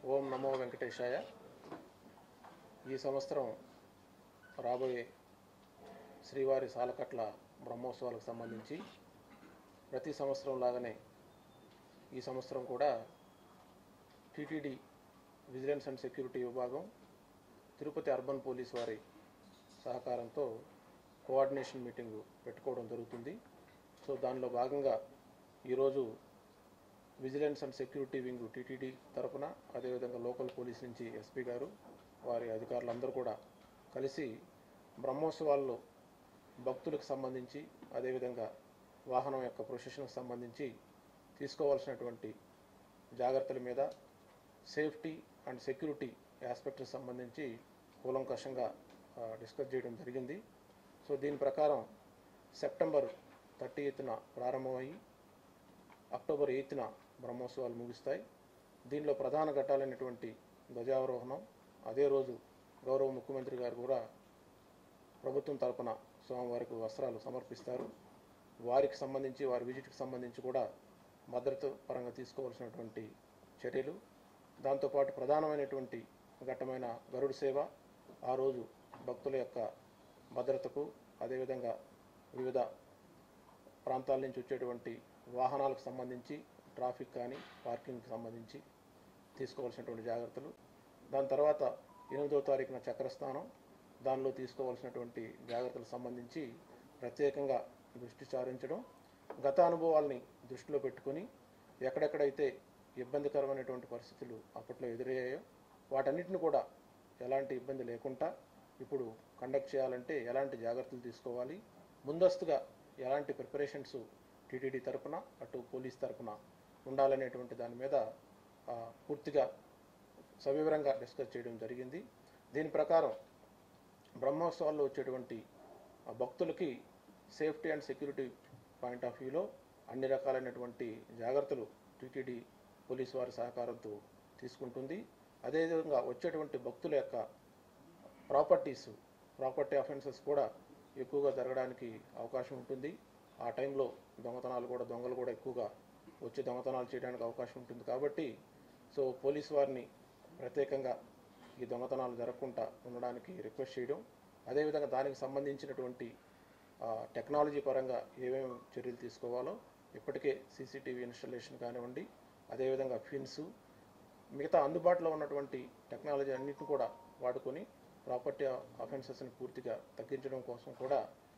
ఓం నమో వెంకటేశాయ ఈ సంవత్సరం రాబోయే శ్రీవారి సాలకట్ల బ్రహ్మోత్సవాలకు సంబంధించి ప్రతి సంవత్సరం లాగానే ఈ సంవత్సరం కూడా టీటీడీ విజిలెన్స్ అండ్ సెక్యూరిటీ విభాగం తిరుపతి అర్బన్ పోలీస్ వారి సహకారంతో కోఆర్డినేషన్ మీటింగ్ పెట్టుకోవడం జరుగుతుంది సో దానిలో భాగంగా ఈరోజు vigilance and security wing TTD తరపున అదేవిధంగా లోకల్ పోలీస్ నుంచి ఎస్పీ గారు వారి అధికారులందరూ కూడా కలిసి బ్రహ్మోత్సవాల్లో భక్తులకు సంబంధించి అదేవిధంగా వాహనం యొక్క ప్రొసెషన్కి సంబంధించి తీసుకోవాల్సినటువంటి జాగ్రత్తల మీద సేఫ్టీ అండ్ సెక్యూరిటీ ఆస్పెక్ట్కి సంబంధించి కూలంకషంగా ఆ, డిస్కస్ చేయడం జరిగింది సో దీని ప్రకారం సెప్టెంబర్ థర్టీ ఎయిత్న ప్రారంభమయ్యి అక్టోబర్ ఎయిత్న బ్రహ్మోత్సవాలు ముగుస్తాయి దీనిలో ప్రధాన ఘట్టాలైనటువంటి ధ్వజావరోహణం అదే రోజు గౌరవ ముఖ్యమంత్రి గారు కూడా ప్రభుత్వం తరపున స్వామివారికి వస్త్రాలు సమర్పిస్తారు వారికి సంబంధించి వారి విజిట్కి సంబంధించి కూడా భద్రత పరంగా తీసుకోవాల్సినటువంటి చర్యలు దాంతోపాటు ప్రధానమైనటువంటి ఘట్టమైన గరుడు సేవ ఆ రోజు భక్తుల యొక్క భద్రతకు అదేవిధంగా వివిధ ప్రాంతాల నుంచి వచ్చేటువంటి వాహనాలకు సంబంధించి ట్రాఫిక్ కానీ పార్కింగ్కి సంబంధించి తీసుకోవాల్సినటువంటి జాగ్రత్తలు దాని తర్వాత ఎనిమిదో తారీఖున చక్రస్థానం దానిలో తీసుకోవాల్సినటువంటి జాగ్రత్తలకు సంబంధించి ప్రత్యేకంగా దృష్టి సారించడం గత అనుభవాల్ని దృష్టిలో పెట్టుకొని ఎక్కడెక్కడైతే ఇబ్బందికరమైనటువంటి పరిస్థితులు అప్పట్లో ఎదురయ్యాయో వాటన్నిటిని కూడా ఎలాంటి ఇబ్బంది లేకుండా ఇప్పుడు కండక్ట్ చేయాలంటే ఎలాంటి జాగ్రత్తలు తీసుకోవాలి ముందస్తుగా ఎలాంటి ప్రిపరేషన్స్ టీటీడీ తరపున అటు పోలీస్ తరపున ఉండాలనేటువంటి దాని మీద ఆ, పూర్తిగా సవివరంగా డిస్కస్ చేయడం జరిగింది దీని ప్రకారం బ్రహ్మోత్సవాల్లో వచ్చేటువంటి ఆ, భక్తులకి safety and security point of వ్యూలో అన్ని రకాలైనటువంటి జాగ్రత్తలు టీటీడీ పోలీస్ వారి సహకారంతో తీసుకుంటుంది అదేవిధంగా వచ్చేటువంటి భక్తుల యొక్క ప్రాపర్టీస్ ప్రాపర్టీ అఫెన్సెస్ కూడా ఎక్కువగా జరగడానికి అవకాశం ఉంటుంది ఆ టైంలో దొంగతనాలు కూడా దొంగలు కూడా ఎక్కువగా వచ్చి దొంగతనాలు చేయడానికి అవకాశం ఉంటుంది కాబట్టి సో పోలీస్ వారిని ప్రత్యేకంగా ఈ దొంగతనాలు జరగకుండా ఉండడానికి రిక్వెస్ట్ చేయడం అదేవిధంగా దానికి సంబంధించినటువంటి ఆ, టెక్నాలజీ పరంగా ఏమేమి చర్యలు తీసుకోవాలో ఇప్పటికే సీసీటీవీ ఇన్స్టాలేషన్ కానివ్వండి అదేవిధంగా ఫిన్స్ మిగతా అందుబాటులో ఉన్నటువంటి టెక్నాలజీ అన్నిటిని కూడా వాడుకొని ప్రాపర్టీ అఫెన్సెస్ని పూర్తిగా తగ్గించడం కోసం కూడా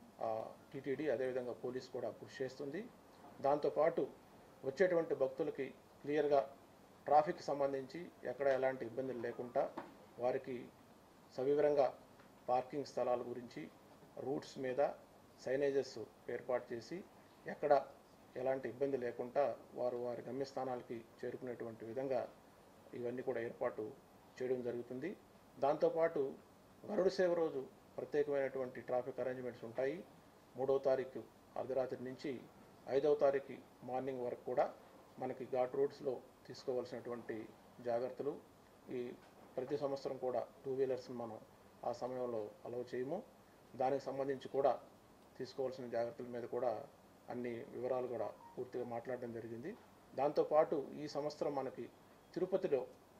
టీటీడీ అదేవిధంగా పోలీస్ కూడా కృషి చేస్తుంది దాంతోపాటు వచ్చేటువంటి భక్తులకి క్లియర్గా ట్రాఫిక్ సంబంధించి ఎక్కడ ఎలాంటి ఇబ్బందులు లేకుండా వారికి సవివరంగా పార్కింగ్ స్థలాల గురించి రూట్స్ మీద సైనేజెస్ ఏర్పాటు చేసి ఎక్కడ ఎలాంటి ఇబ్బంది లేకుండా వారు వారి గమ్యస్థానాలకి చేరుకునేటువంటి విధంగా ఇవన్నీ కూడా ఏర్పాటు చేయడం జరుగుతుంది దాంతోపాటు గరుడు సేవ రోజు ప్రత్యేకమైనటువంటి ట్రాఫిక్ అరేంజ్మెంట్స్ ఉంటాయి మూడవ తారీఖు అర్ధరాత్రి నుంచి ఐదవ తారీఖు మార్నింగ్ వరకు కూడా మనకి ఘాట్ రోడ్స్లో తీసుకోవాల్సినటువంటి జాగ్రత్తలు ఈ ప్రతి సంవత్సరం కూడా టూ వీలర్స్ మనం ఆ సమయంలో అలౌ చేయము దానికి సంబంధించి కూడా తీసుకోవాల్సిన జాగ్రత్తల మీద కూడా అన్ని వివరాలు కూడా పూర్తిగా మాట్లాడడం జరిగింది దాంతోపాటు ఈ సంవత్సరం మనకి తిరుపతిలో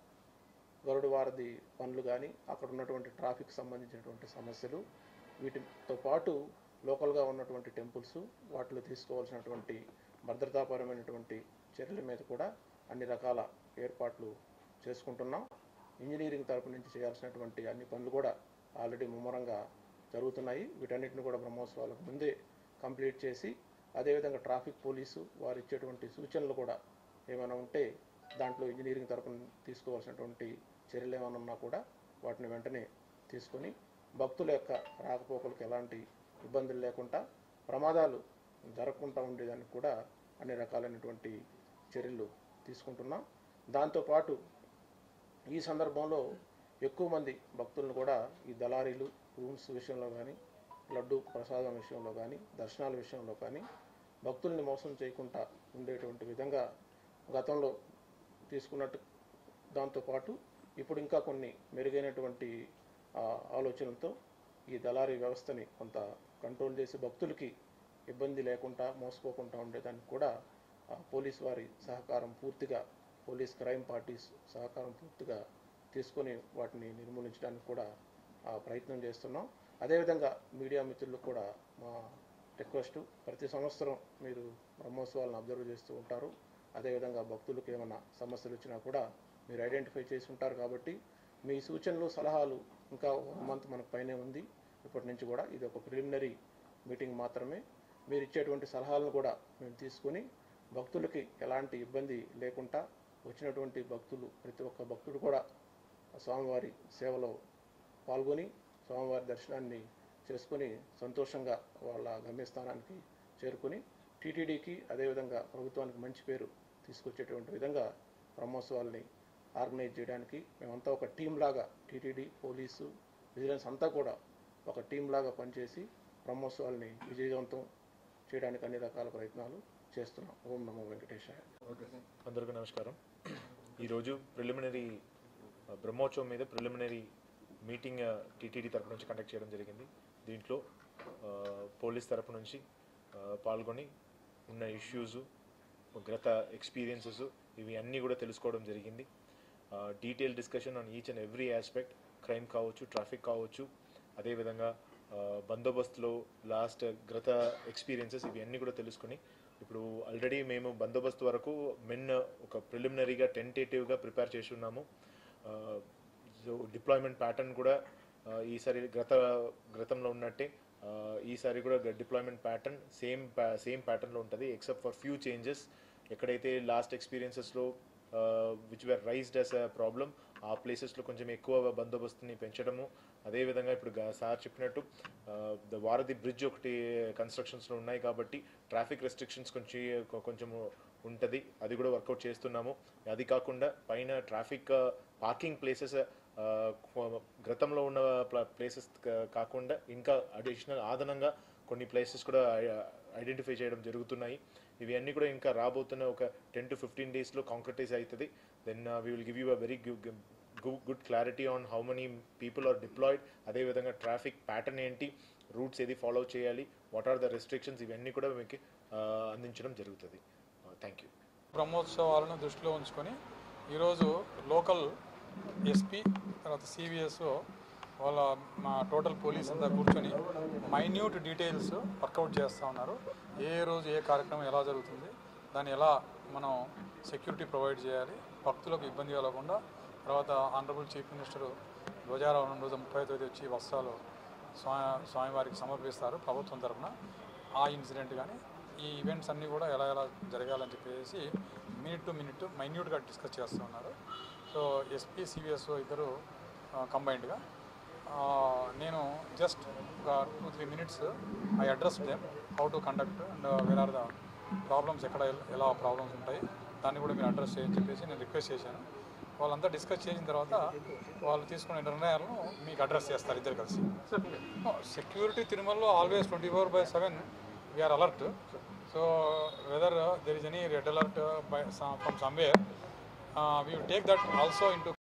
గరుడు వారధి పనులు కానీ అక్కడ ఉన్నటువంటి ట్రాఫిక్ సంబంధించినటువంటి సమస్యలు వీటితో పాటు లోకల్గా ఉన్నటువంటి టెంపుల్స్ వాటిలో తీసుకోవాల్సినటువంటి భద్రతాపరమైనటువంటి చర్యల మీద కూడా అన్ని రకాల ఏర్పాట్లు చేసుకుంటున్నాం ఇంజనీరింగ్ తరపు నుంచి చేయాల్సినటువంటి అన్ని పనులు కూడా ఆల్రెడీ ముమ్మరంగా జరుగుతున్నాయి వీటన్నిటిని కూడా బ్రహ్మోత్సవాలకు ముందే కంప్లీట్ చేసి అదేవిధంగా ట్రాఫిక్ పోలీసు వారు ఇచ్చేటువంటి సూచనలు కూడా ఏమైనా ఉంటే దాంట్లో ఇంజనీరింగ్ తరపున తీసుకోవాల్సినటువంటి చర్యలు ఏమైనా ఉన్నా కూడా వాటిని వెంటనే తీసుకొని భక్తుల యొక్క రాకపోకలకు ఎలాంటి ఇబ్బందులు లేకుండా ప్రమాదాలు జరగకుండా ఉండేదానికి కూడా అన్ని రకాలైనటువంటి చర్యలు తీసుకుంటున్నాం దాంతోపాటు ఈ సందర్భంలో ఎక్కువ మంది భక్తులను కూడా ఈ దళారీలు రూమ్స్ విషయంలో కానీ లడ్డు ప్రసాదం విషయంలో కానీ దర్శనాల విషయంలో కానీ భక్తుల్ని మోసం చేయకుండా ఉండేటువంటి విధంగా గతంలో తీసుకున్నట్టు దాంతోపాటు ఇప్పుడు ఇంకా కొన్ని మెరుగైనటువంటి ఆ, ఆలోచనలతో ఈ దళారీ వ్యవస్థని కొంత కంట్రోల్ చేసి భక్తులకి ఇబ్బంది లేకుండా మోసపోకుండా ఉండేదానికి కూడా ఆ, పోలీస్ వారి సహకారం పూర్తిగా పోలీస్ క్రైమ్ పార్టీస్ సహకారం పూర్తిగా తీసుకొని వాటిని నిర్మూలించడానికి కూడా ఆ, ప్రయత్నం చేస్తున్నాం అదేవిధంగా మీడియా మిత్రులకు కూడా మా రిక్వెస్ట్ ప్రతి సంవత్సరం మీరు బ్రహ్మోత్సవాలను అబ్జర్వ్ చేస్తూ ఉంటారు అదేవిధంగా భక్తులకు ఏమైనా సమస్యలు వచ్చినా కూడా మీరు ఐడెంటిఫై చేసి ఉంటారు కాబట్టి మీ సూచనలు సలహాలు ఇంకా వన్ మంత్ మనకు పైనే ఉంది ఇప్పటి నుంచి కూడా ఇది ఒక ప్రిలిమినరీ మీటింగ్ మాత్రమే మీరు ఇచ్చేటువంటి సలహాలను కూడా మేము తీసుకొని భక్తులకి ఎలాంటి ఇబ్బంది లేకుండా వచ్చినటువంటి భక్తులు ప్రతి ఒక్క భక్తుడు కూడా స్వామివారి సేవలో పాల్గొని స్వామివారి దర్శనాన్ని చేసుకొని సంతోషంగా వాళ్ళ గమ్యస్థానానికి చేరుకొని టీటీడీకి అదేవిధంగా ప్రభుత్వానికి మంచి పేరు తీసుకొచ్చేటువంటి విధంగా బ్రహ్మోత్సవాల్ని ఆర్గనైజ్ చేయడానికి మేమంతా ఒక టీం లాగా టీటీడీ పోలీసు విజిలెన్స్ అంతా కూడా ఒక టీం లాగా పనిచేసి బ్రహ్మోత్సవాల్ని విజయవంతం చేయడానికి అన్ని రకాల ప్రయత్నాలు చేస్తున్నాం ఓం నమో వెంకటేశాయ అందరికీ నమస్కారం ఈరోజు ప్రిలిమినరీ బ్రహ్మోత్సవం మీద ప్రిలిమినరీ మీటింగ్ టీటీడీ తరపు నుంచి కండక్ట్ చేయడం జరిగింది దీంట్లో ఆ, పోలీస్ తరపు నుంచి ఆ, పాల్గొని ఉన్న ఇష్యూస్ గత ఎక్స్పీరియన్సెస్ ఇవి అన్నీ కూడా తెలుసుకోవడం జరిగింది detail discussion on each and every aspect crime కావచ్చు ట్రాఫిక్ కావచ్చు అదేవిధంగా ఆ, బందోబస్తులో లాస్ట్ గత ఎక్స్పీరియన్సెస్ ఇవి అన్నీ కూడా తెలుసుకుని ఇప్పుడు ఆల్రెడీ మేము బందోబస్తు వరకు మెన్ ఒక ప్రిలిమినరీగా టెంటేటివ్గా ప్రిపేర్ చేసి ఉన్నాము సో డిప్లాయ్మెంట్ ప్యాటర్న్ కూడా ఆ, ఈసారి గత గతంలో ఉన్నట్టే ఆ, ఈసారి కూడా డిప్లాయ్మెంట్ ప్యాటర్న్ సేమ్ సేమ్ ప్యాటర్న్లో ఉంటుంది ఎక్సెప్ట్ ఫర్ ఫ్యూ చేంజెస్ ఎక్కడైతే లాస్ట్ ఎక్స్పీరియన్సెస్లో which were raised as a problem ఆ ప్లేసెస్లో కొంచెం ఎక్కువ బందోబస్తుని పెంచడము అదేవిధంగా ఇప్పుడు గా- సార్ చెప్పినట్టు ద వారధి బ్రిడ్జ్ ఒకటి కన్స్ట్రక్షన్స్లో ఉన్నాయి కాబట్టి ట్రాఫిక్ రెస్ట్రిక్షన్స్ కొంచెం కొంచెం ఉంటుంది అది కూడా వర్కౌట్ చేస్తున్నాము అది కాకుండా పైన ట్రాఫిక్ పార్కింగ్ ప్లేసెస్ గతంలో ఉన్న ప్లేసెస్ కాకుండా ఇంకా అడిషనల్ ఆదనంగా కొన్ని ప్లేసెస్ కూడా ఐడెంటిఫై చేయడం జరుగుతున్నాయి ఇవి అన్నీ కూడా ఇంకా రాబోతున్న ఒక టెన్ టు ఫిఫ్టీన్ డేస్లో కాంక్రటైజ్ అవుతుంది then we will give you a very good clarity on how many people are deployed అదేవిధంగా ట్రాఫిక్ ప్యాటర్న్ ఏంటి రూట్స్ ఏది ఫాలో చేయాలి వాట్ ఆర్ ద రెస్ట్రిక్షన్స్ ఇవన్నీ కూడా మీకు ఆ, అందించడం జరుగుతుంది థ్యాంక్ యూ బ్రహ్మోత్సవాలను దృష్టిలో ఉంచుకొని ఈరోజు లోకల్ ఎస్పీ తర్వాత సివిఎస్ వాళ్ళ మా టోటల్ పోలీస్ అంతా కూర్చొని మైన్యూట్ డీటెయిల్స్ వర్కౌట్ చేస్తూ ఉన్నారు ఏ రోజు ఏ కార్యక్రమం ఎలా జరుగుతుంది దాన్ని ఎలా మనం సెక్యూరిటీ ప్రొవైడ్ చేయాలి భక్తులకు ఇబ్బంది కలగకుండా తర్వాత ఆనరబుల్ చీఫ్ మినిస్టర్ ధ్వజారోహణం రోజు ముప్పై తేదీ వచ్చి వస్త్రాలు స్వామి స్వామివారికి సమర్పిస్తారు ప్రభుత్వం తరఫున ఆ ఇన్సిడెంట్ కానీ ఈ ఈవెంట్స్ అన్నీ కూడా ఎలా ఎలా జరగాలని చెప్పేసి మినిట్ టు మినిట్ మైన్యూట్గా డిస్కస్ చేస్తూ ఉన్నారు సో ఎస్పీ సివిఎస్ ఇద్దరు కంబైన్డ్గా నేను జస్ట్ ఒక two three minutes I address them how to conduct and where are the problems ఎక్కడ ఎలా ప్రాబ్లమ్స్ ఉంటాయి దాన్ని కూడా మీరు అడ్రస్ చేయని చెప్పేసి నేను రిక్వెస్ట్ చేశాను వాళ్ళంతా డిస్కస్ చేసిన తర్వాత వాళ్ళు తీసుకునే నిర్ణయాలను మీకు అడ్రస్ చేస్తారు ఇద్దరు కలిసి సెక్యూరిటీ తిరుమలలో always twenty four by seven we are alert so whether there is any red alert by from somewhere we will take that also into